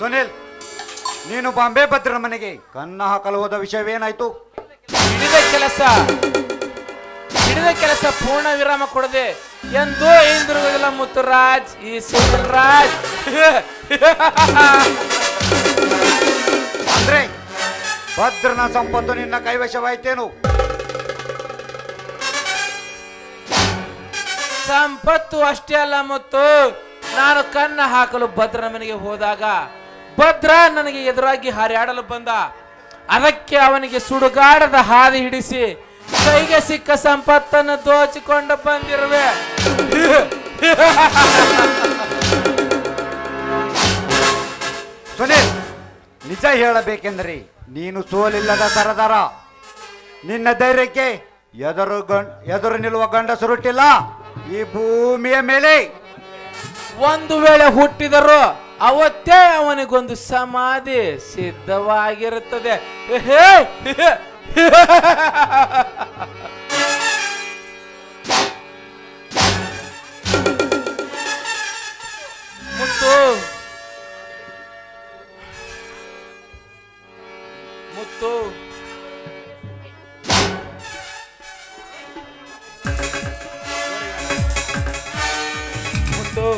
ಸುನಿಲ್ ನೀನು ಬಾಂಬೆ ಭದ್ರ ಮನೆಗೆ ಕನ್ನ ಹಾಕಲು ಹೋದ ವಿಷಯವೇನಾಯ್ತು ಹಿಡಿದ ಕೆಲಸ ಹಿಡಿದ ಕೆಲಸ ಪೂರ್ಣ ವಿರಾಮ ಕೊಡದೆ ಎಂದೂ ಹಿಂದಿರುಗುದಿಲ್ಲ ಮುತ್ತುರಾಜ್ ಈ ಸುನಿಲ್ ರಾಜ್ ಅಂದ್ರೆ ಭದ್ರನ ಸಂಪತ್ತು ನಿನ್ನ ಕೈವಶವಾಯ್ತೇನು ಸಂಪತ್ತು ಅಷ್ಟೇ ಅಲ್ಲ ಮತ್ತು ನಾನು ಕನ್ನ ಹಾಕಲು ಭದ್ರನ ಮನೆಗೆ ಹೋದಾಗ ಭದ್ರ ನನಗೆ ಎದುರಾಗಿ ಹಾರಾಡಲು ಬಂದ ಅದಕ್ಕೆ ಅವನಿಗೆ ಸುಡುಗಾಡದ ಹಾದಿ ಹಿಡಿಸಿ ಕೈಗೆ ಸಿಕ್ಕ ಸಂಪತ್ತನ್ನು ದೋಚಿಕೊಂಡು ಬಂದಿರುವೆ ಸುನಿಲ್ ನಿಜ ಹೇಳಬೇಕೆಂದರೆ ನೀನು ಸೋಲಿಲ್ಲದ ಸರದಾರ ನಿನ್ನ ಧೈರ್ಯಕ್ಕೆ ಎದುರು ಗಂ ಎದುರು ನಿಲ್ಲುವ ಗಂಡಸರುಟ್ಟಿಲ್ಲ ಈ ಭೂಮಿಯ ಮೇಲೆ ಒಂದು ವೇಳೆ ಹುಟ್ಟಿದರು ಅವತ್ತೇ ಅವನಿಗೊಂದು ಸಮಾಧಿ ಸಿದ್ಧವಾಗಿರುತ್ತದೆ ಹೇ ಮುತ್ತು ಮುತ್ತು ಮುತ್ತು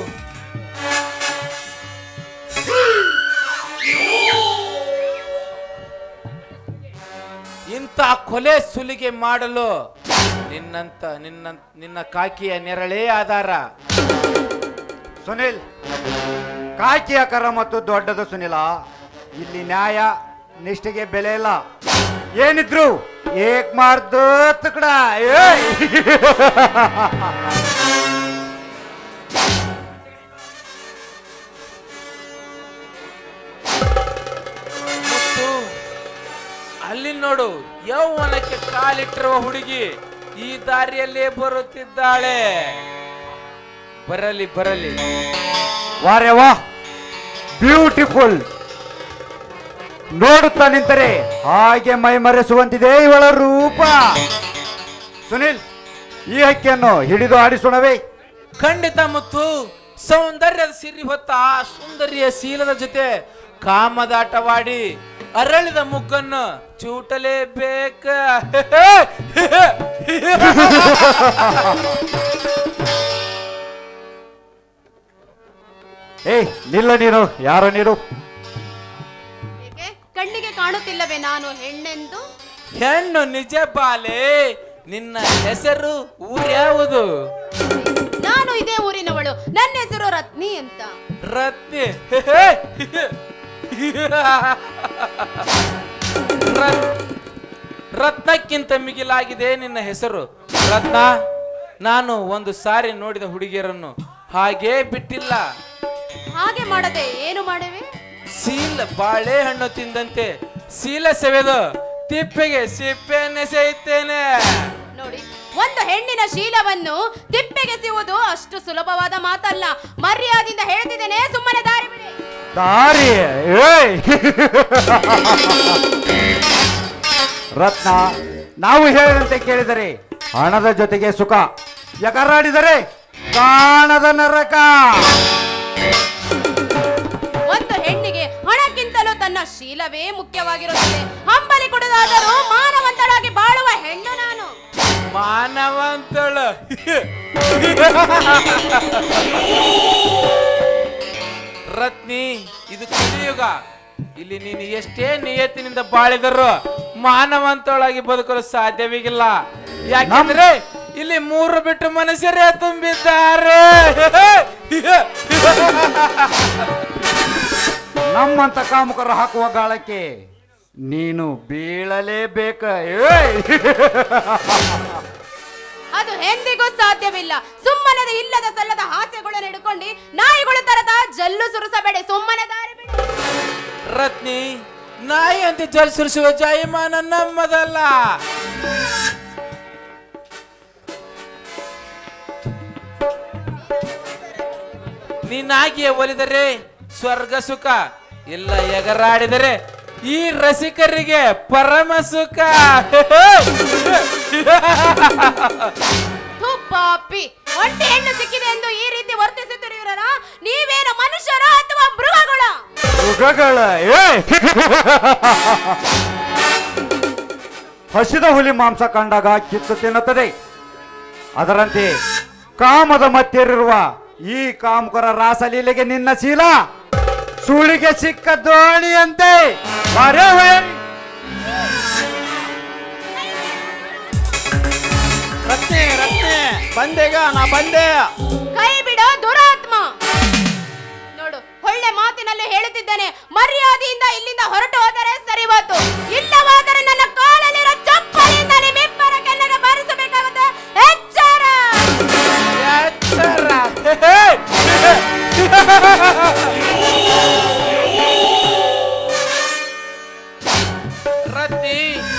ಇಂಥ ಕೊಲೆ ಸುಲಿಗೆ ಮಾಡಲು ನಿನ್ನಂತ ನಿನ್ನ ನಿನ್ನ ಕಾಕಿಯ ನೆರಳೇ ಆಧಾರ ಸುನಿಲ್ ಕಾಕಿಯ ಕರ ಮತ್ತು ದೊಡ್ಡದು ಸುನಿಲ ಇಲ್ಲಿ ನ್ಯಾಯ ನಿಷ್ಠೆಗೆ ಬೆಲೆ ಇಲ್ಲ ಏನಿದ್ರು ಏಕ್ ಮಾರ್ದು ತುಕಡ ಏಯ್! ಮತ್ತು ಅಲ್ಲಿ ನೋಡು ಯೌವನಕ್ಕೆ ಕಾಲಿಟ್ಟಿರುವ ಹುಡುಗಿ ಈ ದಾರಿಯಲ್ಲೇ ಬರುತ್ತಿದ್ದಾಳೆ ಬರಲಿ ಬರಲಿ ವಾರೆ ವಾ ಬ್ಯೂಟಿಫುಲ್ ನೋಡುತ್ತಾ ನಿಂತರೆ ಹಾಗೆ ಮೈ ಮರೆಸುವಂತಿದೆ ಇವಳ ರೂಪ ಸುನಿಲ್ ಈ ಹಕ್ಕಿಯನ್ನು ಹಿಡಿದು ಆಡಿಸೋಣವೇ ಖಂಡಿತ ಮತ್ತು ಸೌಂದರ್ಯದ ಸಿರಿ ಹೊತ್ತ ಆ ಸುಂದರಿಯ ಶೀಲದ ಜೊತೆ ಕಾಮದಾಟವಾಡಿ ಅರಳಿದ ಮುಗ್ಗನ್ನು ಚೂಟಲೇಬೇಕ ಏಯ್ ನಿಲ್ಲ ನೀನು ಯಾರೋ ನೀನು ಏಕೆ ಕಣ್ಣಿಗೆ ಕಾಣುತ್ತಿಲ್ಲವೇ ನಾನು ಹೆಣ್ಣೆಂದು ಹೆಣ್ಣು ನಿಜ ಬಾಲೆ ನಿನ್ನ ಹೆಸರು ಊರ್ಯಾವುದು ನಾನು ಇದೇ ಊರಿನವಳು ನನ್ನ ಹೆಸರು ರತ್ನಿ ಅಂತ ರತ್ನಿ ರತ್- ರತ್ನಕ್ಕಿಂತ ಮಿಗಿಲಾಗಿದೆ ನಿನ್ನ ಹೆಸರು ರತ್ನ ನಾನು ಒಂದು ಸಾರಿ ನೋಡಿದ ಹುಡುಗಿಯರನ್ನು ಹಾಗೇ ಬಿಟ್ಟಿಲ್ಲ ಹಾಗೆ ಮಾಡದೆ ಏನು ಮಾಡುವೆ ಸೀಲ್ ಬಾಳೆಹಣ್ಣು ತಿಂದಂತೆ ಸೀಲ ಸೆವೆದು ತಿಪ್ಪೆಗೆ ಸಿಪ್ಪೆ ನೆಸೆಯುತ್ತೇನೆ ನೋಡಿ ಒಂದು ಹೆಣ್ಣಿನ ಶೀಲವನ್ನು ತಿಪ್ಪೆಗೆಸುವುದು ಅಷ್ಟು ಸುಲಭವಾದ ಮಾತಲ್ಲ ಮರ್ಯಾದಿಂದ ಹೇಳ್ತಿದ್ದೇನೆ ಸುಮ್ಮನೆ ದಾರಿ ಬಿಡಿ ದಾರಿ ಏಯ್ ರತ್ನ ನಾವು ಹೇಳಿದಂತೆ ಕೇಳಿದರೆ ಹಣದ ಜೊತೆಗೆ ಸುಖ ಎಗರಾಡಿದರೆ ಕಾಣದ ನರಕ ಒಂದು ಹೆಣ್ಣಿಗೆ ಹಣಕ್ಕಿಂತಲೂ ತನ್ನ ಶೀಲವೇ ಮುಖ್ಯವಾಗಿರುತ್ತದೆ ಹಂಬಲಿ ಕುಡಿದಾದರೂ ಮಾನವಂತಳಾಗಿ ಬಾಳುವ ಹೆಣ್ಣು ನಾನು ಮಾನವಂತಳು ರತ್ನಿ ಇದು ಕಲಿಯುಗ ಇಲ್ಲಿ ನೀನು ಎಷ್ಟೇ ನಿಯತ್ತಿನಿಂದ ಬಾಳಿದರೂ ಮಾನವಂತಳಾಗಿ ಬದುಕಲು ಸಾಧ್ಯವಿಲ್ಲ ಯಾಕಂದ್ರೆ ಇಲ್ಲಿ ಮೂರು ಬಿಟ್ಟು ಮನುಷ್ಯರೇ ತುಂಬಿದ್ದಾರೆ ನಮ್ಮಂತ ಕಾಮುಕರು ಹಾಕುವ ಗಾಳಕ್ಕೆ ನೀನು ಬೀಳಲೇಬೇಕ ಏಯ್ ಅದು ಎಂದಿಗೂ ಸಾಧ್ಯವಿಲ್ಲ ಸುಮ್ಮನದ ಇಲ್ಲದ ಸಲ್ಲದ ಹಾಸ್ಯಗಳನ್ನು ಹಿಡ್ಕೊಂಡು ನಾಯಿಗಳು ತರದ ಜಲ್ಲು ಸುರಿಸಬೇಡಿ ಸುಮ್ಮನೆ ದಾರಿ ಬಿಡಿ ರತ್ನಿ ನಾಯಿ ಅಂತ ಜಲ್ ಸುರಿಸುವ ಜಾಯಮಾನ ನಮ್ಮದಲ್ಲ ನೀನಾಗಿಯೇ ಒಲಿದರೆ ಸ್ವರ್ಗ ಸುಖ ಇಲ್ಲ ಎಗರಾಡಿದರೆ ಈ ರಸಿಕರಿಗೆ ಪರಮ ಸುಖ ಥು, ಪಾಪಿ ಒಂಟಿ ಹೆಣ್ಣು ಸಿಕ್ಕಿದೆ ಎಂದು ಈ ರೀತಿ ವರ್ತಿಸುತ್ತಿರುವಿರಲ್ಲ ನೀವೇನು ಮನುಷ್ಯರ ಅಥವಾ ಮೃಗಗಳ ಮೃಗಗಳ ಏ ಹಸಿದ ಹುಲಿ ಮಾಂಸ ಕಂಡಾಗ ಕಿತ್ತು ತಿನ್ನುತ್ತದೆ ಅದರಂತೆ ಕಾಮದ ಮಧ್ಯರಿರುವ ಈ ಕಾಮಕರ ರಾಸಲೀಲೆಗೆ ನಿನ್ನ ಶೀಲ ಸುಳಿಗೆ ಸಿಕ್ಕ ದೋಣಿಯಂತೆ ಬರೇ ಹೊಯ್. ರತ್ನೆ ರತ್ನೆ ಬಂದೆಗ ನಾ ಬಂದೆ ಕೈ ಬಿಡೋ ದುರಾತ್ಮ ನೋಡು ಒಳ್ಳೆ ಮಾತಿನಲ್ಲಿ ಹೇಳುತ್ತಿದ್ದೇನೆ ಮರ್ಯಾದೆಯಿಂದ ಇಲ್ಲಿಂದ ಹೊರಟು ಹೋದರೆ ಸರಿ ಹೋತು ಇಲ್ಲವಾದರೆ ನನ್ನ ಕಾಲಲ್ಲಿರೋ ಚಪ್ಪಲಿಯಿಂದ ನಿಮ್ಮಿಬ್ಬರ ಕೆನ್ನೆಗೆ ಬಾರಿಸಬೇಕಾಗುತ್ತೆ ಎಚ್ಚರ ಎಚ್ಚರ. ರತ್ನಿ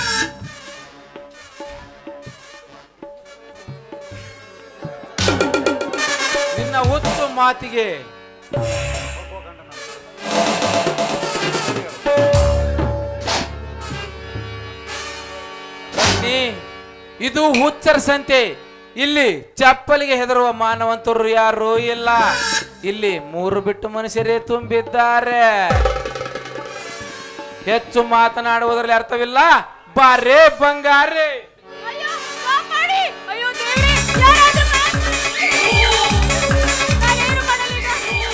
ನಿನ್ನ ಹುಚ್ಚು ಮಾತಿಗೆ ರತ್ನಿ ಇದು ಹುಚ್ಚರ ಸಂತೆ ಇಲ್ಲಿ ಚಪ್ಪಲಿಗೆ ಹೆದರುವ ಮಾನವಂತರು ಯಾರು ಇಲ್ಲ ಇಲ್ಲಿ ಮೂರು ಬಿಟ್ಟು ಮನುಷ್ಯರೇ ತುಂಬಿದ್ದಾರೆ ಹೆಚ್ಚು ಮಾತನಾಡುವುದರಲ್ಲಿ ಅರ್ಥವಿಲ್ಲ ಬಾರೇ ಬಂಗಾರೆ ಅಯ್ಯೋ ಕಾಪಾಡಿ ಅಯ್ಯೋ ದೇವ್ರೇ ಯಾರಾದ್ರೂ ಕಾಪಾಡಿ. ನಾನೇನು ಮಾಡಲೀಗ?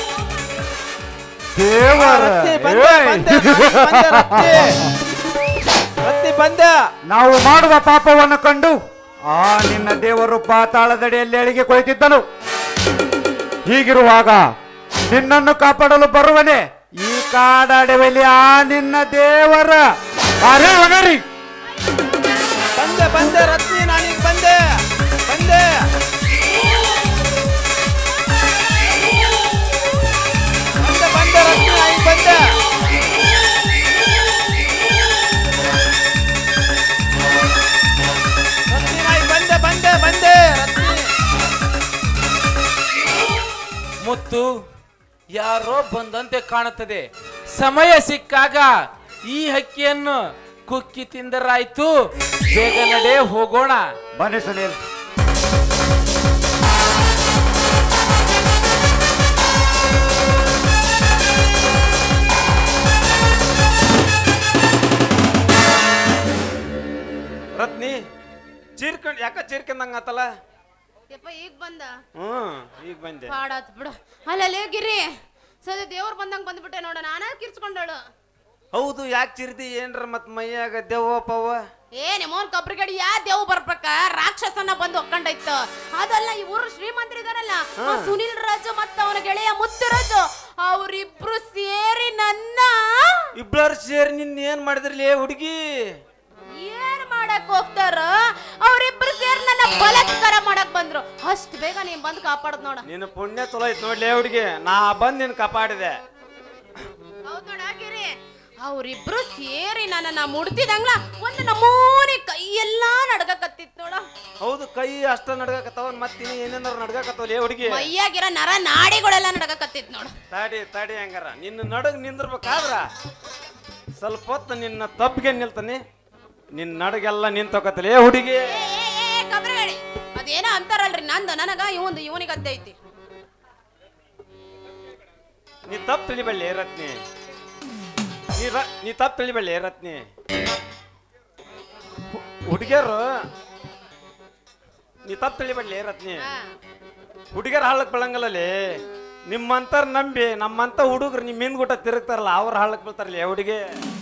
ದೇವರ ರತ್ನೆ ಬಂದೆ ಏಯ್. ಬಂದೆ ಬಂದೆ ರತ್ನೆ ರತ್ನೆ ಬಂದೆ ನಾವು ಮಾಡುವ ಪಾಪವನ್ನು ಕಂಡು ಆ ನಿನ್ನ ದೇವರು ಪಾತಾಳದಡಿಯಲ್ಲಿ ಎಳಿಗೆ ಕುಳಿತಿದ್ದನು ಹೀಗಿರುವಾಗ ನಿನ್ನನ್ನು ಕಾಪಾಡಲು ಬರುವನೆ ಈ ಕಾಡಡವೆಯಲ್ಲಿ ಆ ನಿನ್ನ ದೇವರ ಅರೆ ಒಗರಿ ಬಂದೆ ಬಂದೆ ರತ್ನಿ ನಾನೀಗ ಬಂದೆ ಬಂದೆ ಬಂದೆ ಬಂದೆ ರತ್ನಿ ನಾನೀಗ ಬಂದೆ ರತ್ನಿ ನಾನೀಗ ಬಂದೆ ಬಂದೆ ಬಂದೆ ರತ್ನಿ ಮುತ್ತು ಯಾರೋ ಬಂದಂತೆ ಕಾಣುತ್ತದೆ ಸಮಯ ಸಿಕ್ಕಾಗ ಈ ಹಕ್ಕಿಯನ್ನು ಕುಕ್ಕಿ ತಿಂದರಾಯ್ತು ಬೇಗ ನಡೆ ಹೋಗೋಣ ಬನ್ನಿ ಸುನೀಲ್ ರತ್ನಿ ಚೀರ್ಕೊಂಡ್ ಯಾಕ ಚೀರ್ಕೊಂಡಂಗ ಆತಲ್ಲ ಯಪ್ಪ ಈಗ ಬಂದ ಹ್ಮ್ ಈಗ ಬಂದೆ ಪಾಡಾತ್ ಬಿಡು ಅಲ್ಲಲ್ಲೇ ಗಿರಿ ಸದ್ಯ ದೇವ್ರು ಬಂದಂಗ ಬಂದ್ಬಿಟ್ಟೆ ನೋಡ ನಾನೇ ಕಿರ್ಚ್ಕೊಂಡಳು ಹೌದು ಯಾಕೆ ಚಿರ್ದಿ ಏನ್ರ ಮತ್ ಮೈಯಾಗ ದೆವ್ವ ಪವ್ವ ಏ ನಿಮ್ಮೋನ್ ಕಬ್ರಿಗಡಿ ಯಾ ದೇವ್ ಬರ್ಬೇಕ ರಾಕ್ಷಸನ ಬಂದು ಒಕ್ಕಂಡೈತು ಅದಲ್ಲ ಈ ಊರು ಶ್ರೀಮಂತರಿದಾರಲ್ಲ ಆ ಸುನಿಲ್ ರಾಜು ಮತ್ತ ಅವನ ಗೆಳೆಯ ಮುತ್ತುರಾಜು ಅವರಿಬ್ರು ಸೇರಿ ನನ್ನ ಇಬ್ಬರು ಸೇರಿ ನಿನ್ನ ಏನ್ ಮಾಡಿದ್ರಲಿ ಹುಡುಗಿ ಏನ್ ಮಾಡಕ್ ಹೋಗ್ತಾರ ಅವರಿಬ್ರು ಸೇರಿ ನನ್ನ ಬಲಾತ್ಕಾರ ಮಾಡಕ್ ಬಂದ್ರು ಅಷ್ಟ್ ಬೇಗ ನೀನ್ ಬಂದು ಕಾಪಾಡದ್ ನೋಡ ನಿನ್ನ ಪುಣ್ಯ ಚಲೋ ಐತ್ ನೋಡ್ಲಿ ಹುಡುಗಿ ನಾ ಬಂದ್ ನಿನ್ ಕಾಪಾಡಿದೆ ಹೌದ್ ನೋಡ ಗಿರಿ ಅವರಿಬ್ರು ಸೇರಿ ನನ್ನನ್ನ ಮುಡ್ತಿದಂಗ್ಲ ಒಂದು ನಮೂನಿ ಕೈ ಎಲ್ಲಾ ನಡ್ಗಕತ್ತಿತ್ ನೋಡ ಹೌದು ಕೈ ಅಷ್ಟ ನಡ್ಗಾಕತ್ತಾವ ಮತ್ ಇನ್ನು ಏನೇನಾರ ನಡ್ಗಾಕತ್ತಾವಲಿ ಹುಡುಗಿ ಮೈಯಾಗಿರೋ ನರ ನಾಡಿಗಳೆಲ್ಲ ನಡ್ಗಕತ್ತಿತ್ ನೋಡ ತಾಡಿ ತಾಡಿ ಹಂಗಾರ ನಿನ್ನ ನಡಗ್ ನಿಂದಿರ್ಬೇಕಾದ್ರ ಸ್ವಲ್ಪ ಹೊತ್ತು ನಿನ್ನ ತಪ್ಪಿಗೆ ನಿಲ್ತಾನೆ ನಿನ್ನ ನಡಗೆಲ್ಲ ನಿಂತೋಕತ್ತಲಿ ಹುಡುಗಿ ಏ, ಏ, ಏ, ಕಬ್ರಗಳಿ ಅದೇನೋ ಅಂತಾರಲ್ರಿ ನಂದು ನನಗ ಇವಂದು ಇವನಿಗದ್ದೆ ಐತಿ ನೀ ತಪ್ಪು ತಿಳಿಬಳ್ಳಿ ರತ್ನಿ ನೀ ರ ನೀ ತಪ್ಪು ತಿಳಿಬಳ್ಳಿ ರತ್ನಿ ಹುಡುಗಿಯರು ನೀ ತಪ್ಪು ತಿಳಿಬಳ್ಳಿ ರತ್ನಿ ಹಾ. ಹುಡುಗಿಯರ್ ಹಳ್ಳಕ್ ಬೀಳಂಗಲ್ಲಲ್ಲಿ ನಿಮ್ಮಂತರ ನಂಬಿ ನಮ್ಮಂತ ಹುಡುಗರು ನಿಮ್ಮ ಹಿಂದ್ಗುಟ ತಿರುಗ್ತಾರಲ್ಲ ಅವ್ರ ಹಳ್ಳಕ್ ಬೀಳ್ತಾರಲ್ಲ ಹುಡುಗಿ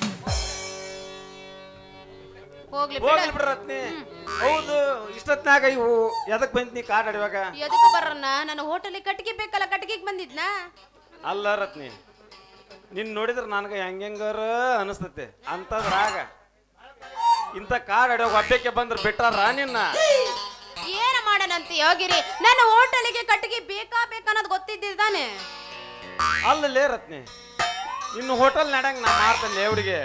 ಹೋಗ್ಲಿ ಹೋಗ್ಲಿ ಬಿಡ ಬಿಡ್ರಿ ರತ್ನಿ ಹೌದು ಇಷ್ಟೊತ್ನಾಗ ಇವು ಎದಕ್ ಬಂತ್ ನೀ ಕಾಡ್ ಅಡಿವಾಗ ಎದಕ್ಕೆ ಬರ್ರನ್ನ ನನ್ನ ಹೋಟೆಲಿಗೆ ಕಟ್ಟಿಗೆ ಬೇಕಲ್ಲ ಕಟ್ಟಿಗೆಗೆ ಬಂದಿದ್ನ ಅಲ್ಲ ರತ್ನಿ ನಿನ್ ನೋಡಿದ್ರೆ ನನಗೆ ಹೆಂಗಾರ ಅನಿಸ್ತತೆ ಅಂತದ್ರಾಗ ಇಂಥ ಕಾಡ್ ಅಡಿಯೋಗ ಒಬ್ಬಕ್ಕೆ ಬಂದ್ರೆ ಬಿಟ್ಟಾರ ನಿನ್ನ ಏನ ಮಾಡನಂತ ಯೋಗಿರಿ ನನ್ನ ಹೋಟೆಲಿಗೆ ಕಟ್ಟಿಗೆ ಬೇಕಾ ಬೇಕನ್ನೋದು ಗೊತ್ತಿದ್ದಾನೆ ಅಲ್ಲಲೇ ರತ್ನಿ ಇನ್ನು ಹೋಟೆಲ್ ನಡಂಗ್ ನಾ ಮಾಡ್ತೇನೆ ಹುಡುಗಿ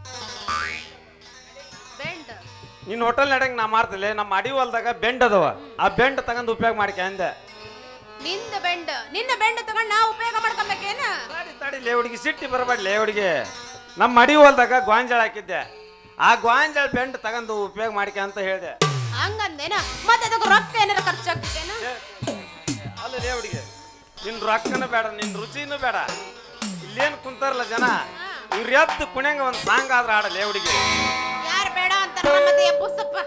ಬೆಂಡ್ ನಿನ್ನ ಹೋಟೆಲ್ ನಡಂಗ್ ನಾ ಮಾಡ್ತೇನೆ ನಮ್ಮ ಅಡಿ ಹೊಲ್ದಾಗ ಬೆಂಡ್ ಅದಾವ ಆ ಬೆಂಡ್ ತಗೊಂಡು ಉಪಯೋಗ ಮಾಡ್ಕೆ ಅಂದೆ ನಿಂದ ಬೆಂಡ್ ನಿನ್ನ ಬೆಂಡ್ ತಗೊಂಡ್ ನಾ ಉಪಯೋಗ ಮಾಡ್ಕೊಬೇಕೇನ ತಡಿ ತಡಿ ಲೇ ಹುಡುಗಿ ಸಿಟ್ಟಿ ಬರಬೇಡ್ಲೇ ಹುಡುಗಿ ನಮ್ಮ ಅಡಿ ಹೊಲ್ದಾಗ ಗೋಂಜಾಳ ಹಾಕಿದ್ದೆ ಆ ಗೋಂಜಾಳ ಬೆಂಡ್ ತಗೊಂಡು ಉಪಯೋಗ ಮಾಡ್ಕೆ ಅಂತ ಹೇಳಿದೆ ಹಂಗಂದೇನ ಮತ್ತೆ ಅದಕ್ಕೆ ರೊಕ್ಕ ಏನಾರ ಖರ್ಚಾಗ್ತೇನ ಅಲ್ಲ ಲೇ ಹುಡುಗಿ ನಿನ್ ರೊಕ್ಕನೂ ಬೇಡ ನಿನ್ ರುಚಿನೂ ಬೇಡ ಇಲ್ಲೇನ್ ಕುಂತಾರಲ್ಲ ಜನ ಇವ್ರ ಎದ್ದು ಕುಣ್ಯಂಗ ಒಂದ್ ಸಾಂಗ್ ಆದ್ರ ಆಡಲ್ಲ ಹುಡುಗಿ ಯಾರು ಬೇಡ ಅಂತಾರ ಮತ್ತೆ ಎಬ್ಬುಸಪ್ಪ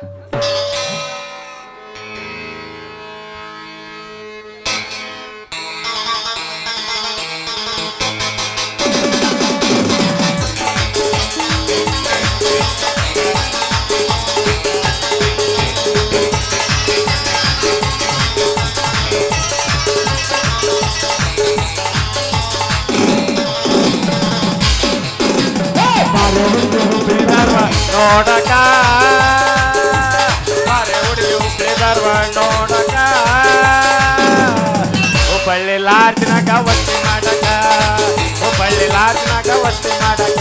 ನೋಡಕ ಮಾರೆ ಹುಡುಗಿ ಹುಬ್ಳಿ ಧಾರವಾಡ ನೋಡಕ ಹುಬ್ಬಳ್ಳಿ ಲಾಡ್ಜಿನಾಗ ವಸ್ತಿ ಮಾಡಕ ಹುಬ್ಬಳ್ಳಿ ಲಾಡ್ಜಿನಾಗ ವಸ್ತಿ ಮಾಡಕ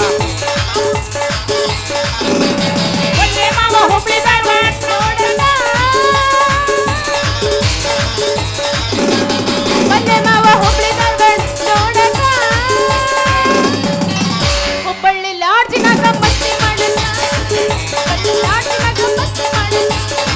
ಬಂದೆ ಮಾವ ಹುಬ್ಳಿ ಧಾರವಾಡ ನೋಡಕ ಹುಬ್ಬಳ್ಳಿ ಲಾಡ್ಜಿನಾಗ ಮಸ್ತಿ ಮಾಡಲ್ಲ ಹುಬ್ಬಳ್ಳಿ ಲಾಡ್ಜಿನಾಗ ಮಸ್ತಿ ಮಾಡಲ್ಲ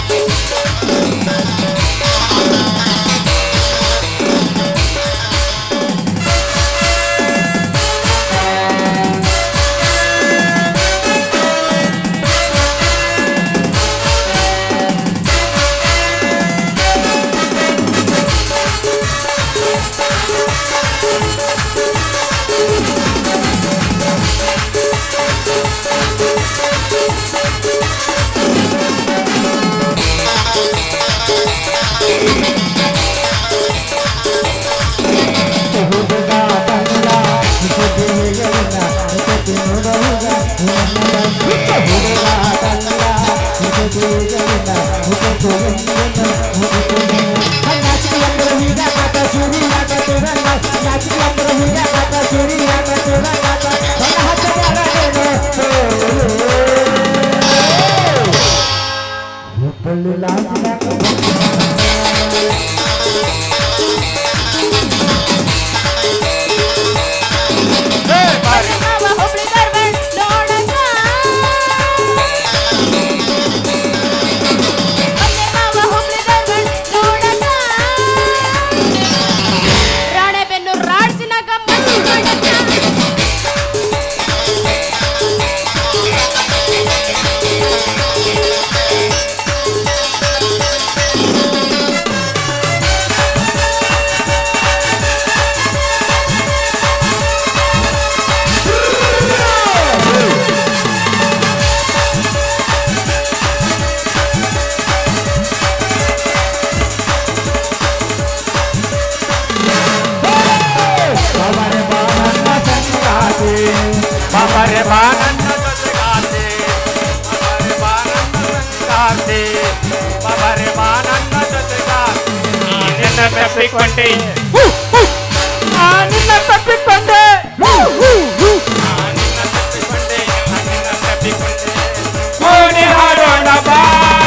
ಬಂದೆ ಮಾವ ಹುಬ್ಳಿ ಧಾರವಾಡ ನೋಡಕ ಬಂದೆ ಮಾವ ಹುಬ್ಳಿ ಧಾರವಾಡ ನೋಡಕ ರಾಣೆಬೆನ್ನೂರು ರಾಡ್ಸಿನಾಗ ಮಸ್ತಿ ಮಾಡಕ ಬಾಬರೆ ಬಾ ನನ್ನ ಜೊತೆಗಾತಿ ಬಾಬರೆ ಬಾ ನನ್ನ ಸಂಗಾತಿ ಬಾಬರೆ ಬಾ ನನ್ನ ಜೊತೆಗಾತಿ ನಿನ್ನ ತಪ್ಪಿಕೊಂಡೆ ನಿನ್ನ ತಪ್ಪಿಕೊಂಡೆ ನಿನ್ನ ತಪ್ಪಿಕೊಂಡೆ ನಿನ್ನ ತಪ್ಪಿಕೊಂಡೆ ಕೋಣೆ ಹಾಡೋಣ ಬಾ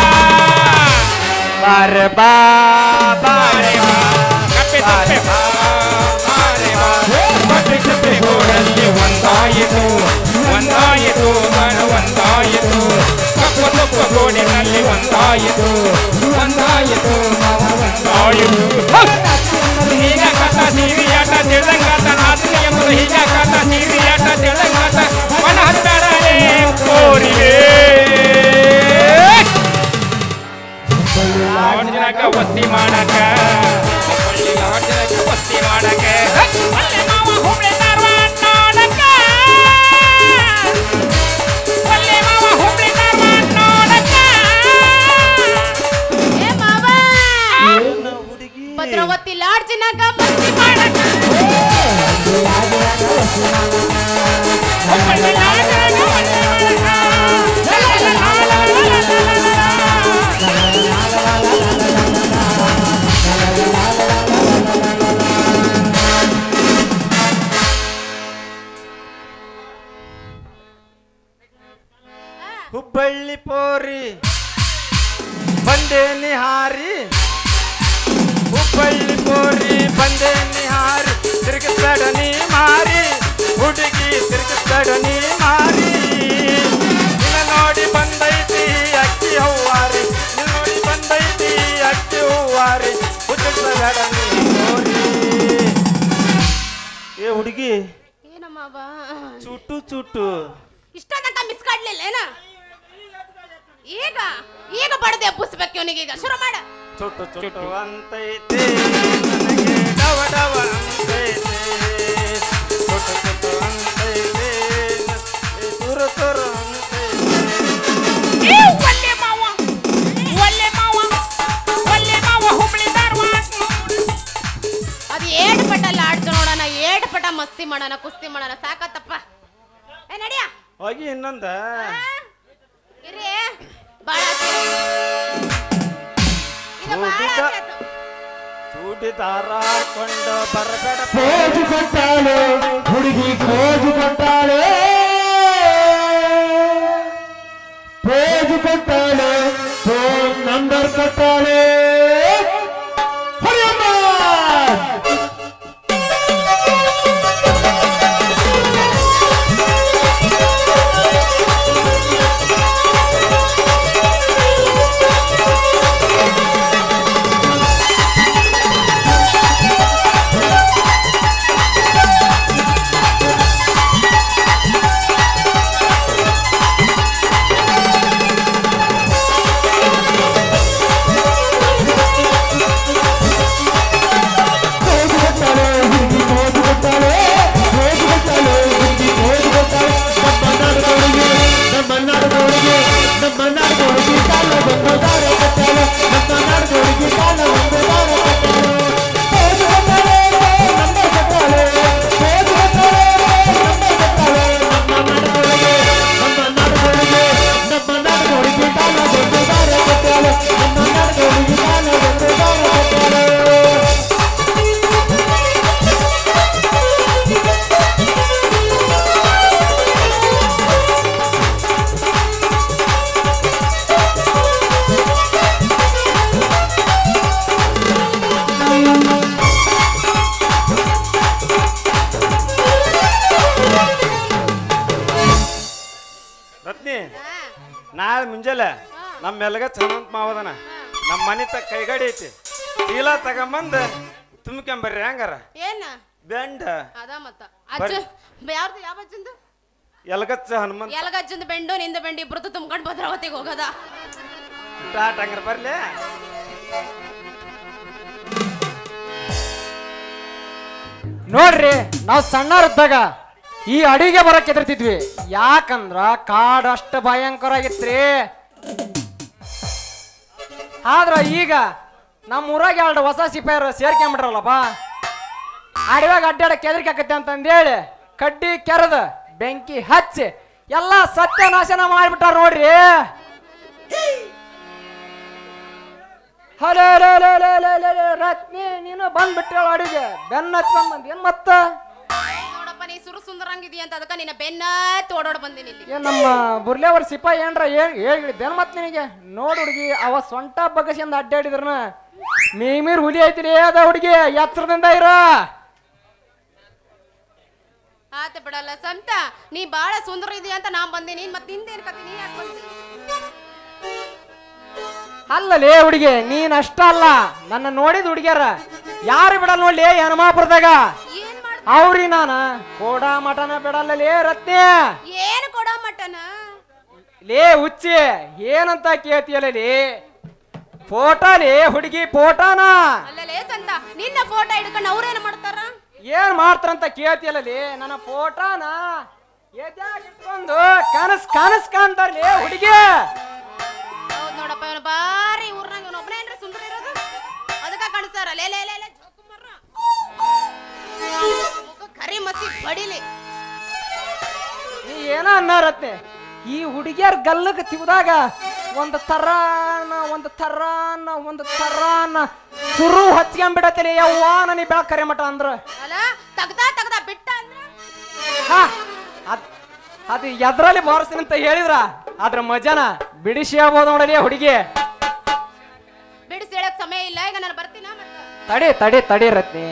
ಬಾರೆ ಬಾ ಬಾರೆ ಬಾ ಕಪ್ಪೆ ತಪ್ಪೆ ಬಾ ಬಾರೆ ಬಾ ಕಪ್ಪೆ ತಪ್ಪೆ ಗೋಡಲ್ಲಿ ಒಂದಾಯಿತು ಒಂದಾಯಿತು ಮನ ಒಂದಾಯಿತು ಕಪ್ಪು ತಪ್ಪು ಗೋಡಿನಲ್ಲಿ ಒಂದಾಯಿತು ಒಂದಾಯಿತು ಮನ ಒಂದಾಯಿತು ಹೀಗ ಕಥ ಸೀರಿಯಾಟ ತಿಳಿದಂಗಾತ ನಾದಿನಿ ಎಂಬುದು ಹೀಗ ಕಥ ಸೀರಿಯಾಟ ತಿಳಿದಂಗಾತ ಮನ ಹತ್ತಾಡಲೇ ಕೋರಿವೆ ಲಾಡ್ಜಿನಾಗ ವಸ್ತಿ ಮಾಡಕ ಹುಬ್ಬಳ್ಳಿ ಲಾಡ್ಜಿನಾಗ ವಸ್ತಿ ಮಾಡಕ ಅಲ್ಲೇ ಮಾವ ಹುಬ್ಳಿ ಧಾರವಾಡ ನೋಡಕ ಅಲ್ಲೇ ಮಾವ ಹುಬ್ಳಿ ಧಾರವಾಡ ನೋಡಕ ಏ ಮಾವ ಭದ್ರಾವತಿ ಲಾಡ್ಜಿನಾಗ ಮಸ್ತಿ ಮಾಡಕ ಹುಬ್ಬಳ್ಳಿ ಲಾಡ್ಜಿನಾಗ ವಸ್ತಿ ಹುಬ್ಬಳ್ಳಿ ಪೋರಿ ಬಂದೆ ನಿಹಾರಿ ಹುಬ್ಬಳ್ಳಿ ಪೋರಿ ಬಂದೆ ನಿಹಾರಿ ತಿರುಗಿಸ್ಬೇಡ ನೀ ಮಾರಿ ಹುಡುಗಿ ತಿರುಗಿಸ್ಬೇಡ ನೀ ಮಾರಿ ನಿನ್ನ ನೋಡಿ ಬಂದೈತಿ ಅಕ್ಕಿ ಹೂವಾರಿ ನಿನ್ನ ನೋಡಿ ಬಂದೈತಿ ಅಕ್ಕಿ ಹೂವಾರಿ ಹುಟ್ಟಿಸ್ಬೇಡ ನೀ ಪೋರಿ ಏ ಹುಡುಗಿ ಮಾವ ಚುಟ್ಟು ಚುಟ್ಟು ಇಷ್ಟ ತನಕ ಮಿಸ್ ಕಾಡ್ಲಿಲ್ಲ ಏನ ಈಗ ಈಗ ಬಡದೆ ಎಬ್ಬಿಸ್ಬೇಕು ಇವನಿಗೆ ಈಗ ಶುರು ಮಾಡ ಚುಟ್ಟು ಚುಟ್ಟು ಅಂತೈತೆ ನನಗೆ ಡವ ಡವ ಅಂತೈತೆ ಚುಟ್ಟು ಚುಟ್ಟು ಅಂತೈತೆ ಏ ತುರು ತುರು ಅಂತೈತೆ ಒಲ್ಲೆ ಮಾವ ಒಲ್ಲೆ ಮಾವ ಒಲ್ಲೆ ಮಾವ ಹುಬ್ಳಿ ಧಾರವಾಡ ಅದು ಏಡ್ ಪಟಲ್ಲ ಆಡ್ತು ನೋಡೋಣ ಏಡ್ ಪಟ ಮಸ್ತಿ ಮಾಡೋಣ ಕುಸ್ತಿ ಮಾಡೋಣ ಸಾಕತ್ತಪ್ಪ ಏ ನಡಿಯ ಹೋಗಿ ಇನ್ನೊಂದ ಇರಿ ಬಾಳ ಆತು. ಇದು ಬಾಳ ಹೋಗಿದ್ದ. ಆತು. ಚೂಟಿ ದಾರ ಹಾಕೊಂಡು ಬರಬೇಡ ಕೋಜು ಕೊಟ್ಟಾಳೆ ಹುಡುಗಿ ಕೋಜು ಕೊಟ್ಟಾಳೆ ಕೋಜು ಕೊಟ್ಟಾಳೆ ಫೋನ್ ನಂಬರ್ ಕೊಟ್ಟಾಳೆ ಹರಿಯಮ್ಮ ಕೋಜು ಕೊಟ್ಟಾಳೆ ಹುಡುಗಿ ಕೋಜು ಕೊಟ್ಟಾಳೆ ಕೋಜು ಕೊಟ್ಟಾಳೆ ಹುಡುಗಿ ಕೋಜು ಕೊಟ್ಟಾಳೆ ನಮ್ಮ ನಾಡುಗಳಿಗೆ ನಮ್ಮ ನಾಡುಗಳಿಗೆ ನಮ್ಮ ನಾಡುಗಳಿಗೆ ಕಾಲ ಒಂದು ದಾರ ಕೊಟ್ಟಾಳೆ ನಮ್ಮ ನಾಡುಗಳಿಗೆ ಕಾಲ ಒಂದು ದಾರ ಕೊಟ್ಟಾಳೆ ಕೋಜು ಕೊಟ್ಟಾಳೆ ನಂಬರ್ ಕೊಟ್ಟಾಳೆ ಕೋಜು ಕೊಟ್ಟಾಳೆ ನಂಬರ್ ಕೊಟ್ಟಾಳೆ ನಮ್ಮ ನಾಡುಗಳಿಗೆ ನಮ್ಮ ನಾಡುಗಳಿಗೆ ನಮ್ಮ ನಾಡುಗಳಿಗೆ ಕಾಲ ಒಂದು ದಾರ ಕೊಟ್ಟಾಳೆ ನಮ್ಮ ನಾಡುಗಳಿಗೆ ಕಾಲ ಒಂದು ದಾರ ಕೊಟ್ಟಾಳೆ ರತ್ನಿ ಹಾ, ನಾಳೆ ಮುಂಜಾನೆ ನಮ್ಮ ಎಲ್ಗ ಚಂದಂತ ಮಾವದನ ನಮ್ಮ ಮನೆ ತ ಕೈಗಾಡಿ ಐತಿ ಚೀಲ ತಗೊಂಬಂದ ತುಂಬ್ಕೊಂಬರ್ರಿ ಹೆಂಗಾರ ಏನ ಬೆಂಡ ಅದ ಮತ್ತ ಅಜ್ಜ ಯಾರ್ದು ಯಾವ ಅಜ್ಜಂದು ಎಲ್ಗಚ್ಚ ಹನುಮಂತ ಎಲಗಜ್ಜಂದು ಬೆಂಡು ನಿಂದ ಬೆಂಡು ಇಬ್ರದ್ದು ತುಂಬ್ಕೊಂಡು ಭದ್ರಾವತಿಗೆ ಹೋಗದ ಟಾಟ್ ಹಂಗಾರ ಬರ್ಲಿ ನೋಡ್ರಿ ನಾವು ಸಣ್ಣವ್ರಿದ್ದಾಗ ಈ ಅಡಿಗೆ ಬರಕ್ ಹೆದರ್ತಿದ್ವಿ ಯಾಕಂದ್ರ ಕಾಡ್ ಅಷ್ಟ ಭಯಂಕರ ಆಗಿತ್ರಿ ಆದ್ರ ಈಗ ನಮ್ಮ ಊರಾಗ ಎರಡು ಹೊಸ ಸಿಪಾಯರು ಸೇರ್ಕೊಂಬಿಟ್ರಲ್ಲಪ್ಪ ಅಡವ್ಯಾಗ ಅಡ್ಡಾಡಕ್ಕೆ ಹೆದರಿಕೆ ಆಕತ್ತೆ ಅಂತಂದೇಳಿ ಕಡ್ಡಿ ಕೆರೆದ ಬೆಂಕಿ ಹಚ್ಚಿ ಎಲ್ಲ ಸತ್ಯನಾಶನ ಮಾಡಿಬಿಟ್ಟಾರ ನೋಡ್ರಿ hello hello hello hello hello hello hello Ratni ನೀನು ಬಂದ್ಬಿಟ್ಟೇಳ ಅಡಿಗೆ ಬೆನ್ನ ಹತ್ಕೊಂಡ್ ಬಂದ್ ಏನ್ ಮತ್ತ ನೋಡಪ್ಪ ನೀ ಸುರು ಸುಂದರಂಗಿದಿ ಅಂತ ಅದಕ್ಕ ನಿನ್ನ ಬೆನ್ನ ತೋಡೋಡ್ ಬಂದಿನಿ ಇಲ್ಲಿ ಏನ್ ನಮ್ಮ ಬುರ್ಲೇವರ್ ಸಿಪಾಯಿ ಏನ್ರ ಏನ್ ಹೇಳಿದ್ದೇನ್ ಮತ್ ನಿನಗೆ ನೋಡ್ ಹುಡುಗಿ ಅವ ಸೊಂಟ ಬಗ್ಗಸಿಂದ ಅಡ್ಡಾಡಿದ್ರನ ಮೀಮೀರ್ ಹುಲಿ ಐತಿರಿ ಅದ ಹುಡುಗಿ ಎತ್ತರದಿಂದ ಇರ ಆತ ಬಿಡಲ್ಲ ಸಂತ ನೀ ಬಾಳ ಸುಂದರ ಇದೀಯ ಅಂತ ನಾ ಬಂದೀನಿ ಮತ್ ನಿಂದೇನ್ ಕತಿ ನೀ ಯಾಕೆ ಬಂದಿ ಅಲ್ಲಲೇ ಹುಡುಗಿ ನೀನ್ ಅಷ್ಟ ಅಲ್ಲ ನನ್ನ ನೋಡಿದ ಹುಡುಗಿಯರ ಯಾರು ಬಿಡಲ್ಲ ನೋಡ್ಲಿ ಹನುಮಾಪುರದಾಗ ಏನ್ ಮಾಡ್ ಅವ್ರಿ ನಾನ ಕೋಡ ಮಟನ ಬಿಡಲ್ಲಲೇ ರತ್ನಿ ಏನ್ ಕೊಡ ಮಟನ ಲೇ ಹುಚ್ಚಿ ಏನಂತ ಕೇಳ್ತೀಯಲ್ಲ ಲೇ ಫೋಟೋ ಲೇ ಹುಡುಗಿ ಫೋಟೋನ ಅಲ್ಲಲೇ ಸಂತ ನಿನ್ನ ಫೋಟೋ ಹಿಡ್ಕೊಂಡು ಅವ್ರೇನ್ ಮಾಡ್ತಾರ ಏನ್ ಮಾಡ್ತಾರಂತ ಕೇಳ್ತಿಯಲ್ಲ ಲೇ ನನ್ನ ಫೋಟೋನ ಎದ್ಯಾಗ್ ಇಟ್ಕೊಂಡು ಕನಸ್ ಕನಸ್ ಕಾಣ್ತಾರ್ಲೇ ಹುಡುಗಿ ಹೌದ್ ನೋಡಪ್ಪ ಇವನು ಬಾರಿ ಊರ್ನಾಗ ಇವನು ಒಬ್ಬನೇ ಏನ್ರಿ ಸುಂದರ ಇರೋದು ಅದಕ್ಕ ಕಾಣಿಸ್ತಾರ ಲೇ ಲೇ ಲೇ ಲೇ ಜೋಕುಮಾರ್ರ. ಮುಖ ಕರಿ ಮಸಿ ಬಡಿಲಿ ನೀ ಏನ ಅನ್ನಾರತ್ನೆ ಈ ಹುಡುಗಿಯರ್ ಗಲ್ಲಕ್ಕೆ ತಿವ್ದಾಗ ಒಂದು ತರಾನ ಒಂದು ತರಾನ ಒಂದು ತರಾನ ಸುರು ಹಚ್ಕೊಂಡ್ಬಿಡತ್ತಲೆ ಯವ್ವ ನನಗೆ ಬೆಳಕ್ ಕರೆ ಮಠ ಅಂದ್ರ ಅಲ್ಲ ತಗ್ದಾ ತಗ್ದಾ ಬಿಟ್ಟ ಅಂದ್ರ ಹಾ ಅದ್ ಅದು ಎದ್ರಲ್ಲಿ ಬಾರಿಸ್ತೀನಿ ಅಂತ ಹೇಳಿದ್ರ ಅದ್ರ ಮಜಾನ ಬಿಡಿಸಿ ಹೇಳ್ಬೋದು ನೋಡಲಿ ಹುಡುಗಿ ಬಿಡಿಸಿ ಹೇಳಕ್ ಸಮಯ ಇಲ್ಲ ಈಗ ನಾನು ಬರ್ತೀನ ಮತ್ತೆ ತಡಿ ತಡಿ ತಡಿ ರತ್ನಿ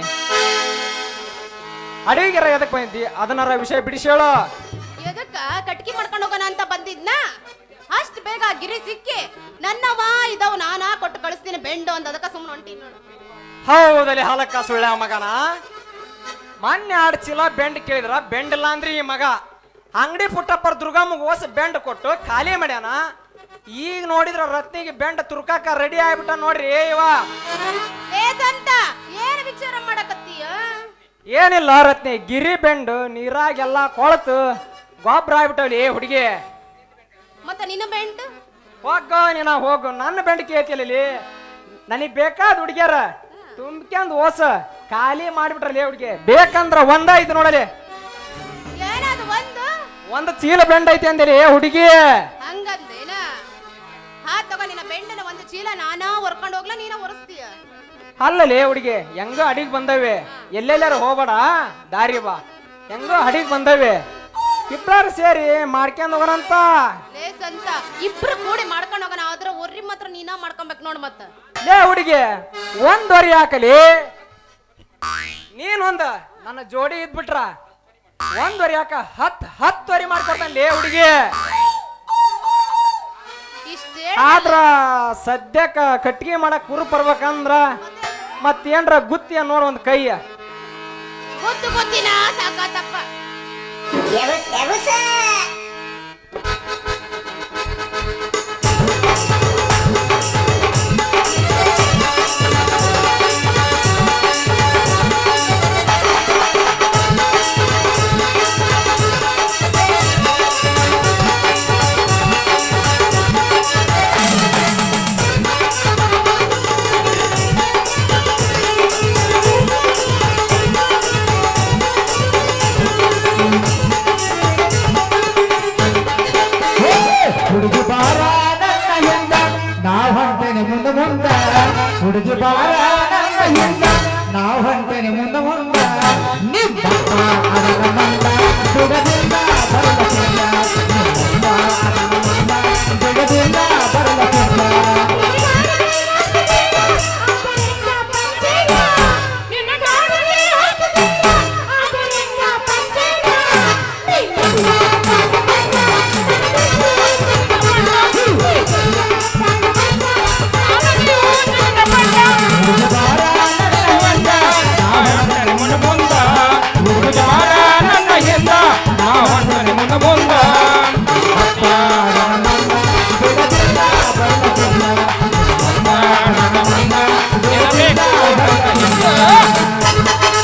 ಅಡಿಗೆರ ಎದಕ್ ಬಂದಿ ಅದನ್ನಾರ ವಿಷಯ ಬಿಡಿಸಿ ಹೇಳು ಎದಕ್ಕ ಕಟ್ಕಿ ಮಾಡ್ಕೊಂಡು ಹೋಗೋಣ ಅಂತ ಬಂದಿದ್ನ ಅಷ್ಟ್ ಬೇಗ ಆ ಗಿರಿ ಸಿಕ್ಕಿ ನನ್ನವ ಇದಾವ್ ನಾನಾ ಕೊಟ್ಟು ಕಳಿಸ್ತೀನಿ ಬೆಂಡು ಅಂತ ಅದಕ್ಕ ಸುಮ್ಮನೆ ಹೊಂಟಿ ನೋಡು ಹೌದಲ್ಲಿ ಹಾಲಕ್ಕ ಸುಳ್ಳ ಮಗನ ಮೊನ್ನೆ ಎರಡು ಚೀಲ ಬೆಂಡ್ ಕೇಳಿದ್ರ ಬೆಂಡ್ ಇಲ್ಲ ಅಂದ್ರಿ ಈ ಮಗ ಅಂಗಡಿ ಪುಟ್ಟಪ್ಪರ್ ದುರ್ಗಮ್ಮಗೆ ಓಸ ಬೆಂಡ್ ಕೊಟ್ಟು ಖಾಲಿ ಮಾಡ್ಯಾನ ಈಗ ನೋಡಿದ್ರ ರತ್ನಿಗೆ ಬೆಂಡ್ ತುರ್ಕಾಕ ರೆಡಿ ಆಗ್ಬಿಟ್ಟ ನೋಡ್ರಿ ಏ ಇವ ಏ ಸಂತ ಏನ್ ವಿಚಾರ ಮಾಡಕತ್ತೀಯ ಏನಿಲ್ಲ ರತ್ನಿ ಗಿರಿ ಬೆಂಡ್ ನೀರಾಗೆಲ್ಲ ಕೊಳತು ಗೊಬ್ಬರ ಆಗ್ಬಿಟ್ಟವ್ಲಿ ಏ ಹುಡುಗಿ ಮತ್ತ ನಿನ್ನ ಬೆಂಡ್ ಹೋಗೋ ನೀನ ಹೋಗು ನನ್ನ ಬೆಂಡ್ ಕೇಳ್ತಿಲ್ಲ ಇಲ್ಲಿ ನನಗೆ ಬೇಕಾದ ಹುಡುಗಿಯರ ತುಂಬ್ಕ್ಯಾಂದ್ ಓಸ ಖಾಲಿ ಮಾಡ್ಬಿಟ್ರಲ್ಲ ಹುಡುಗಿ ಬೇಕಂದ್ರ ಒಂದ ಐತಿ ನೋಡಲಿ ಏನದು ಒಂದು ಒಂದು ಚೀಲ ಬೆಂಡ್ ಐತಿ ಅಂದೇಲಿ ಏ ಹುಡುಗಿ ಹಂಗಂದೇನ ಹಾ ತಗೋ ನಿನ್ನ ಬೆಂಡನ ಒಂದು ಚೀಲ ನಾನಾ ಹೊರ್ಕೊಂಡು ಹೋಗ್ಲಾ ನೀನ ಒರೆಸ್ತೀಯ ಅಲ್ಲಲೇ ಹುಡುಗಿ ಹೆಂಗೋ ಅಡಿಗೆ ಬಂದವೆ ಎಲ್ಲೆಲ್ಲಾರು ಹೋಗ್ಬೇಡ ದಾರಿ ಬಾ ಹೆಂಗೋ ಅಡಿಗೆ ಬಂದವೆ ಇಬ್ಬರು ಸೇರಿ ಮಾಡ್ಕೊಂಡ್ ಹೋಗೋಣಂತ ಲೇ ಸಂತ ಇಬ್ರು ಕೂಡಿ ಮಾಡ್ಕೊಂಡು ಹೋಗೋಣ ಆದ್ರ ಒರ್ರಿ ಮಾತ್ರ ನೀನ ಮಾಡ್ಕೊಬೇಕು ನೋಡ್ ಮತ್ತ ಲೇ ಹುಡುಗಿ ಒಂದ್ ವರಿ ಹಾಕಲಿ ನೀನೊಂದ ನನ್ನ ಜೋಡಿ ಇದ್ಬಿಟ್ರ ಒಂದ್ ವರಿ ಹಾಕ ಹತ್ ಹತ್ತು ವರಿ ಮಾಡ್ಕೊಡ್ತಾನೆ ಲೇ ಹುಡುಗಿ ಇಷ್ಟೇ ಆದ್ರ ಸದ್ಯಕ್ಕ ಕಟ್ಟಿಗೆ ಮಾಡಕ್ ಕುರು ಬರ್ಬೇಕಂದ್ರ ಮತ್ತೇನ್ರ ಗುತ್ತಿಯ ನೋಡ ಒಂದ್ ಕೈಯ ಗೊತ್ತು ಗೊತ್ತಿನ ಸಾಕಾತಪ್ಪ ಹುಡುಗಿ ಬಾರ ನನ್ನ ಹಿಂದ ನಾವ್ ಹೊಂಟೇನೆ ಮುಂದ ಮುಂದ ಹುಡುಗಿ ಬಾರ ನನ್ನ ಹಿಂದ ನಾವ್ ಹೊಂಟೇನೆ ಮುಂದ ಮುಂದ ನಿಮ್ಮಪ್ಪ ಅದರ ಮಂದ ಸುಡದಿಂದ ಬರಲ ಕೆಂದ ನಿಮ್ಮಪ್ಪ ಅದರ ಮಂದ ಸುಡದಿಂದ ಬರಲ ಕೆಂದ ಹುಡುಗಿ ಬಾರ ನನ್ನ ಹಿಂದ ನಾವ್ ಹೊಂಟೇನೆ ಮುಂದ ಮುಂದ ಹುಡುಗಿ ಬಾರ ನನ್ನ ಹಿಂದ ನಾವ್ ಹೊಂಟೇನೆ ಮುಂದ ಮುಂದ ನಿಮ್ಮಪ್ಪ ಅದರ ಮಂದ ಸುಡದಿಂದ ಬರಲ ಕೆಂದ ನಿಮ್ಮಪ್ಪ ಅದರ ಮಂದ ಸುಡದಿಂದ ಬರಲ ಕೆಂದ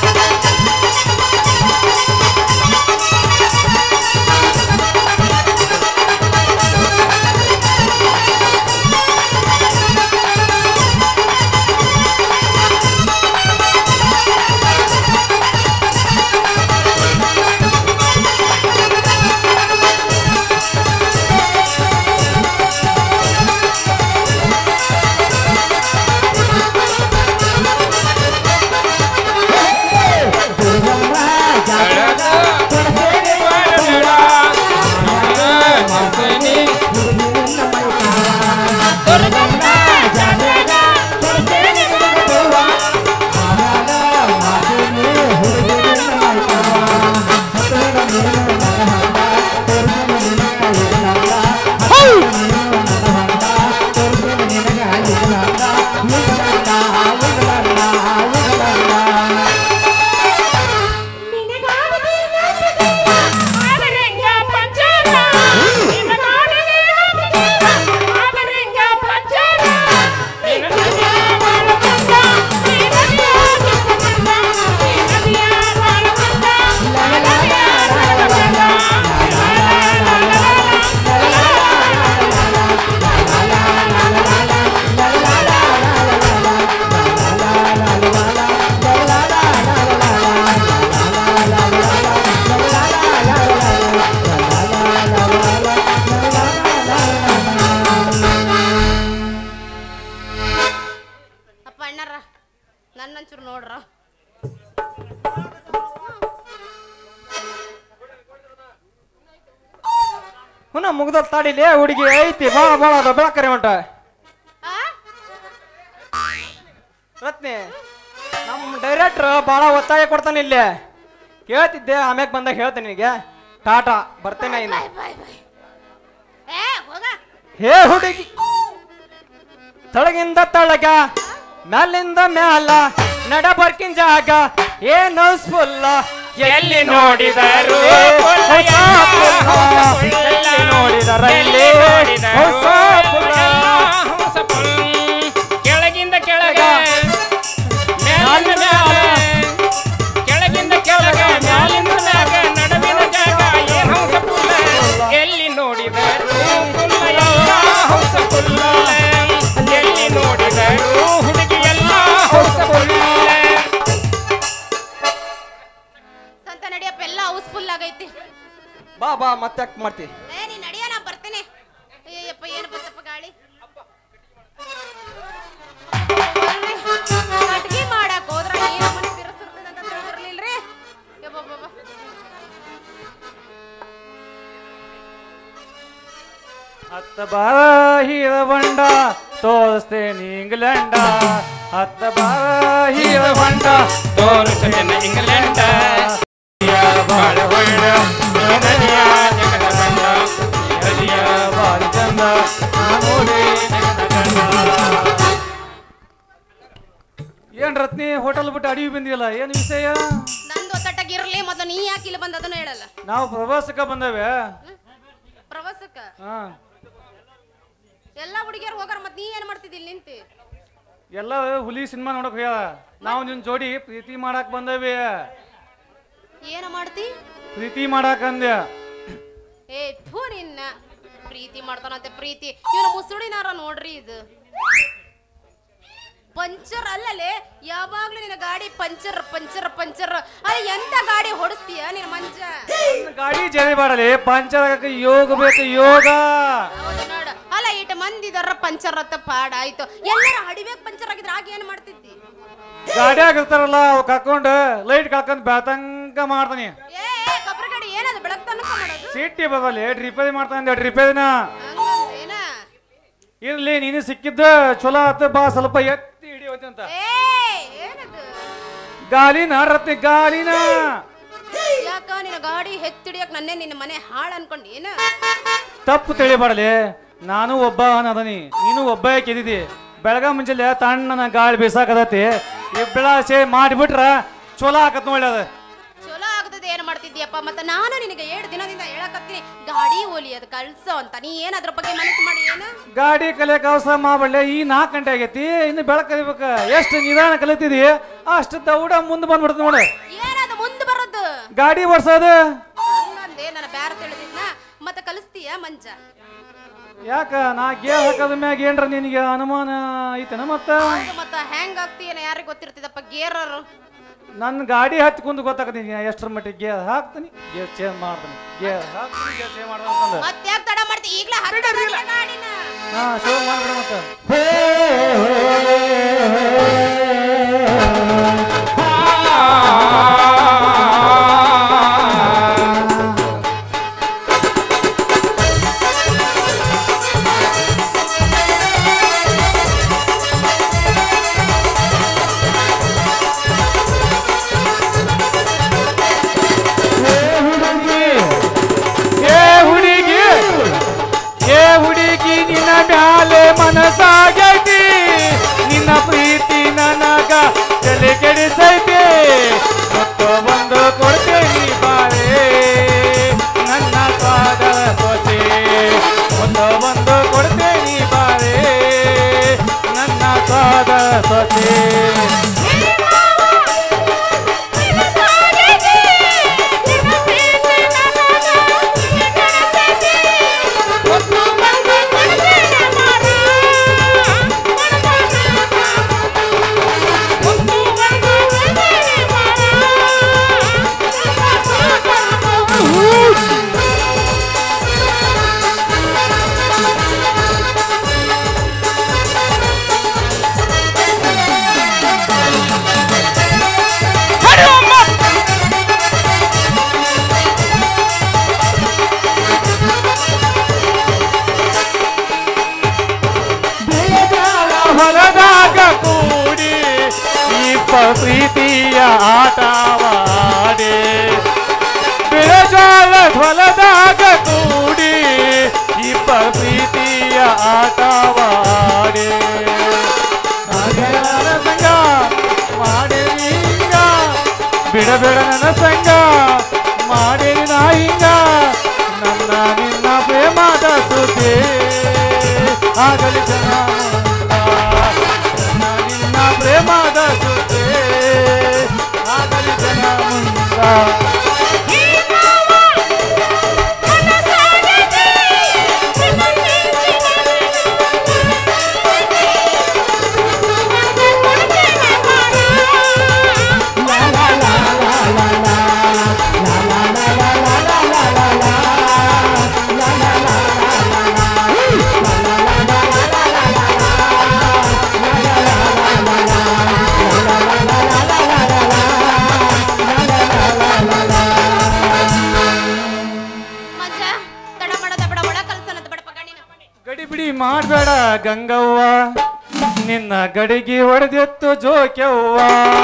ಅಪ್ಪ ಅಣ್ಣರ ನನ್ನಂಚೂರು ನೋಡ್ರ ಹುನ ಮುಗ್ದ ತಾಡಿಲಿ ಹುಡುಗಿ ಐತಿ ಬಾಳ ಬಾಳ ಅದ ಬೆಳಕರಿ ಹೊಂಟ ಆ ರತ್ನಿ ನಮ್ಮ ಡೈರೆಕ್ಟ್ರ್ ಭಾಳ ಒತ್ತಾಯ ಕೊಡ್ತಾನೆ ಇಲ್ಲಿ ಹೇಳ್ತಿದ್ದೆ ಆಮ್ಯಾಗ ಬಂದಾಗ ಹೇಳ್ತೇನೆ ನಿನಗೆ ಟಾಟಾ ಬರ್ತೇನೆ ಇನ್ನು ಬಾಯ್ ಬಾಯ್ ಬಾಯ್ ಏ ಹೋಗ ಹೇ ಹುಡುಗಿ ತಳಗಿಂದ ತಳಗ ಮ್ಯಾಲಿಂದ ಮ್ಯಾಲ ನಡ ಬರ್ಕಿನ್ ಜಾಗ ಏನ್ ಹೌಸ್ಫುಲ್ಲ ಎಲ್ಲಿ ನೋಡಿದರು ಹೊಸ ಪುಲ್ಲ, ಎಲ್ಲಿ ನೋಡಿದರಲ್ಲಿ ಹೊಸ ಪುಲ್ಲ. ಹೊಸ ಪುಲ್ಲ. ಕೆಳಗಿಂದ ಕೆಳಗ ಮ್ಯಾಲಿಂದ ಮ್ಯಾಲ ಕೆಳಗಿಂದ ಕೆಳಗ ಮ್ಯಾಲಿಂದ ಮ್ಯಾಗ ನಡುವಿನ ಜಾಗ ಏನ್ ಹಂಸ ಪುಲ್ಲ ಎಲ್ಲಿ ನೋಡಿದರು ಪುಲ್ಲ ಎಲ್ಲ ಹಂಸ ಪುಲ್ಲ ಎಲ್ಲಿ ನೋಡಿದರು ಹುಡುಗಿ ಎಲ್ಲ ಹಂಸ ಪುಲ್ಲ ಸಂತ ನಡಿಯಪ್ಪ ಎಲ್ಲ ಹೌಸ್ಫುಲ್ ಆಗೈತಿ ಬಾ ಬಾ ಮತ್ತೆ ಯಾಕೆ ಮಾಡ್ತಿ ಏ ನೀ ನಡಿಯ ನಾ ಬರ್ತೇನೆ ಅಯ್ಯಪ್ಪ ಏನು ಬಂತಪ್ಪ ಗಾಳಿ ಅಡ್ಗೆ ಮಾಡಕ್ ಹೋದ್ರ ಏನ್ ಮನೆ ತಿರ್ಸಿರ್ತದೆ ಅಂತ ತಿಳಿದಿರ್ಲಿಲ್ರಿ ಯಬ್ಬಬ್ಬಬ್ಬ. ಹತ್ತ ಬಾರ ಹೀರ ಬಂಡ ತೋರಿಸ್ತೇನೆ ಇಂಗ್ಲೆಂಡ ಹತ್ತ ಬಾರ ಹೀರ ಬಂಡ ತೋರಿಸಲಿನ ಇಂಗ್ಲೆಂಡ ಬಾಳ ಒಳ್ಳ ನದಿಯ ಜಗದ ಕಂಡ ನದಿಯ ಬಾರಿ ಚಂದ ನೋಡಿ ಏನ್ ರತ್ನಿ ಹೋಟೆಲ್ ಬಿಟ್ಟು ಅಡಿವಿ ಬಂದಿಲ್ಲ ಏನ್ ವಿಷಯ ನಂದು ಒತ್ತಟ್ಟಾಗಿರ್ಲಿ ಮೊದಲು ನೀ ಯಾಕೆ ಇಲ್ಲಿ ಬಂದ ಅದನ್ನು ಹೇಳಲ್ಲ ನಾವು ಪ್ರವಾಸಕ್ಕೆ ಬಂದವೆ ಪ್ರವಾಸಕ್ಕ ಹಾ ಎಲ್ಲ ಹುಡುಗಿಯರು ಹೋಗಾರ ಮತ್ ನೀ ಏನ್ ಮಾಡ್ತಿದ್ದಿ ಇಲ್ಲಿ ನಿಂತಿ ಎಲ್ಲ ಹುಲಿ ಸಿನಿಮಾ ನೋಡಕ್ ಹೋಗ್ಯಾರ ನಾವು ನಿನ್ ಜೋಡಿ ಪ್ರೀತಿ ಮಾಡಕ್ ಬಂದವೆ ಏನ ಮಾಡ್ತಿ ಪ್ರೀತಿ ಮಾಡಕ್ ಅಂದ್ಯ ಏ ಥೂ ನಿನ್ನ ಪ್ರೀತಿ ಮಾಡ್ತಾನಂತೆ ಪ್ರೀತಿ ಇವನ ಮುಸುಡಿನಾರ ನೋಡ್ರಿ ಇದು ಪಂಚರ್ ಅಲ್ಲಲೇ ಯಾವಾಗ್ಲೂ ನಿನ್ನ ಗಾಡಿ ಪಂಚರ್ ಪಂಚರ್ ಪಂಚರ್ ಅಲ್ಲ ಎಂತ ಗಾಡಿ ಹೊಡಿಸ್ತೀಯ ನಿನ್ನ ಮಂಜ ನನ್ ಗಾಡಿ ಜರಿ ಮಾಡಲಿ ಪಂಚರ್ ಆಗಕ್ಕೆ ಯೋಗ ಬೇಕು ಯೋಗ ಹೌದು ನೋಡ ಅಲ್ಲ ಇಟ ಮಂದಿ ಇದರ ಪಂಚರ್ ಅತ್ತ ಪಾಡ ಆಯ್ತು ಎಲ್ಲರ ಹಡಿಬೇಕು ಪಂಚರ್ ಆಗಿದ್ರೆ ಆಗ ಏನ್ ಮಾಡ್ತಿದ್ದಿ ಗಾಡಿಯಾಗ ಇರ್ತಾರಲ್ಲ ಅವ್ ಕರ್ಕೊಂಡು ಲೈಟ್ ಕಳ್ಕೊಂಡ್ ಬೆಳತಂಕ ಮಾಡ್ತಾನೆ ಏ ಏ, ಕಬ್ರ ಗಾಡಿ ಏನದು ಬೆಳಗ್ ತನಕ ಮಾಡೋದು ಸಿಟ್ಟಿ ಬದಲಿ ರಿಪೇರಿ ಮಾಡ್ತಾನೆ ರಿಪೇರಿನ ಹಂಗಂದ್ರೆ ಏನ ಇರ್ಲಿ ನೀನು ಸಿಕ್ಕಿದ್ದ ಚಲೋ ಆತ ಬಾ ಸ್ವಲ್ಪ ಎತ್ತಿ ಹಿಡಿಯೋತಂತ ಏ ಏನದು ಗಾಲಿನ ರತ್ನಿ ಗಾಲಿನ ಯಾಕ ನಿನ್ನ ಗಾಡಿ ಹೆತ್ತಿಡಿಯಕ್ ನನ್ನೇ ನಿನ್ನ ಮನೆ ಹಾಳು ಅನ್ಕೊಂಡಿ ಏನ ತಪ್ಪು ತಿಳಿಬಾರಲಿ ನಾನು ಒಬ್ಬ ಅನ್ನದನಿ ನೀನು ಒಬ್ಬ ಕೆದಿದಿ ಬೆಳಗ ಮುಂಜಾನೆ ತಣ್ಣನ ಗಾಳಿ ಬೀಸಾಕದತಿ ಇಬ್ಬಳ ಸೇ ಮಾಡಿಬಿಟ್ರ ಚಲೋ ಆಕತ್ ನೋಡಿ ಅದ ಚಲೋ ಆಗದ ಏನ್ ಮಾಡ್ತಿದ್ಯಪ್ಪ ಮತ್ತ ನಾನು ನಿನಗೆ ಏಳು ದಿನದಿಂದ ಹೇಳಕತ್ತೀನಿ ಗಾಡಿ ಓಲಿ ಅದು ಕಳ್ಸೋ ಅಂತ ನೀ ಏನ್ ಅದ್ರ ಬಗ್ಗೆ ಮನಸ್ಸು ಮಾಡಿ ಏನ ಗಾಡಿ ಕಲಿಯಕ ಅವಸರ ಮಾಡಬಳ್ಳೆ ಈ ನಾಲ್ಕು ಗಂಟೆ ಆಗೈತಿ ಇನ್ನು ಬೆಳಕು ಕಲಿಬೇಕ ಎಷ್ಟು ನಿಧಾನ ಕಲಿತಿದಿ ಅಷ್ಟು ದೌಡ ಮುಂದೆ ಬಂದ್ಬಿಡ್ತು ನೋಡು ಏನದು ಮುಂದೆ ಬರೋದು ಗಾಡಿ ಓಡ್ಸೋದು ಹಂಗಂದೆ ನನ್ನ ಬ್ಯಾರ ತಿಳಿದಿದ್ನ ಮತ್ತೆ ಕಲಿಸ್ತೀಯ ಮಂಜ ಯಾಕ ನಾ ಗೇರ್ ಹಾಕೋದ ಮ್ಯಾಗ ಏನ್ರ ನಿನಗೆ ಅನುಮಾನ ಐತನ ಮತ್ತ ಹೌದು ಮತ್ತ ಹೆಂಗ್ ಆಗ್ತೀಯನ ಯಾರಿಗೆ ಗೊತ್ತಿರ್ತದಪ್ಪ ಗೇರರು ನನ್ನ ಗಾಡಿ ಹತ್ತಿ ಕುಂದು ಗೊತ್ತಾಗತ್ತೀನಿ ಎಷ್ಟರ ಮಟ್ಟಿಗೆ ಗೇರ್ ಹಾಕ್ತೀನಿ ಗೇರ್ ಚೇಂಜ್ ಮಾಡ್ತೀನಿ ಗೇರ್ ಹಾಕ್ತೀನಿ ಗೇರ್ ಚೇಂಜ್ ಮಾಡ್ತೀನಿ ಅಂತಂದ ಮತ್ತೆ ಯಾಕೆ ತಡ ಮಾಡ್ತಿ ಈಗ್ಲೇ ಹತ್ತ ಗಾಡಿನ ಹಾ ಶೋ ಮಾಡ್ಬಿಡ ಮತ್ತೆ ಏ ಹುಡುಗಿ ಏ ಹುಡುಗಿ ನಿನ್ನ ಮ್ಯಾಲೆ ಮನಸ್ಸಾಗೈತಿ ನಿನ್ನ ಪ್ರೀತಿ ನನಗ ತಲೆ ಕೆಡಿಸೈತಿ ಮತ್ತ ಒಂದು ಕೊಡ್ತೇನಿ ಬಾರೆ ನನ್ನ ಪಾದ ಸೊಸೆ ಒಂದು ಒಂದು ಕೊಡ್ತೇನಿ ಬಾರೆ ನನ್ನ ಪಾದ ಸೊಸೆ ಹೊಲದಾಗ ಕೂಡಿ ಈ ಪ- ಪ್ರೀತಿಯ ಆಟವಾಡಿ ಬಿಳಜಾಲ ಹೊಲದಾಗ ಕೂಡಿ ಈ ಪ- ಪ್ರೀತಿಯ ಆಟವಾಡಿ ಹಾಗೆಲ್ಲ ಸಂಗ ಮಾಡಿದೀಗ ಆಗಲಿ ಜನ ಮುಂದ. ನನ್ನ ನಿನ್ನ ಪ್ರೇಮದ ಸುದ್ದಿ ಆಗಲಿ ಜನ ಮುಂದ ಮಂಜ ತಡ ಮಾಡೋದ ಬೇಡ ಒಳ ಕಲ್ಸನದ ಬೇಡಪ್ಪ ಗಣಿನ ಗಡಿಬಿಡಿ ಮಾಡಬೇಡ ಗಂಗವ್ವ ನಿನ್ನ ಗಡಿಗೆ ಹೊಡೆದೆತ್ತು ಜೋಕ್ಯವ್ವ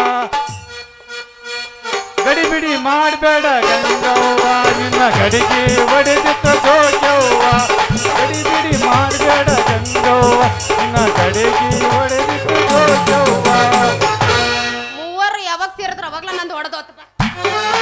ಗಡಿಬಿಡಿ ಮಾಡಬೇಡ ಗಂಗವ್ವ ನಿನ್ನ ಗಡಿಗೆ ಹೊಡೆದಿತ್ತು ಜೋಕ್ಯವ್ವ ಗಡಿಬಿಡಿ ಮಾಡಬೇಡ ಗಂಗವ್ವ ನಿನ್ನ ಗಡಿಗೆ ಹೊಡೆದಿತ್ತು ಜೋಕ್ಯವ್ವ ಮೂವರು ಯಾವಾಗ ಸೇರಿದ್ರ ಅವಾಗ್ಲ ನಂದು ಹೊಡೆದೋತಪ್ಪ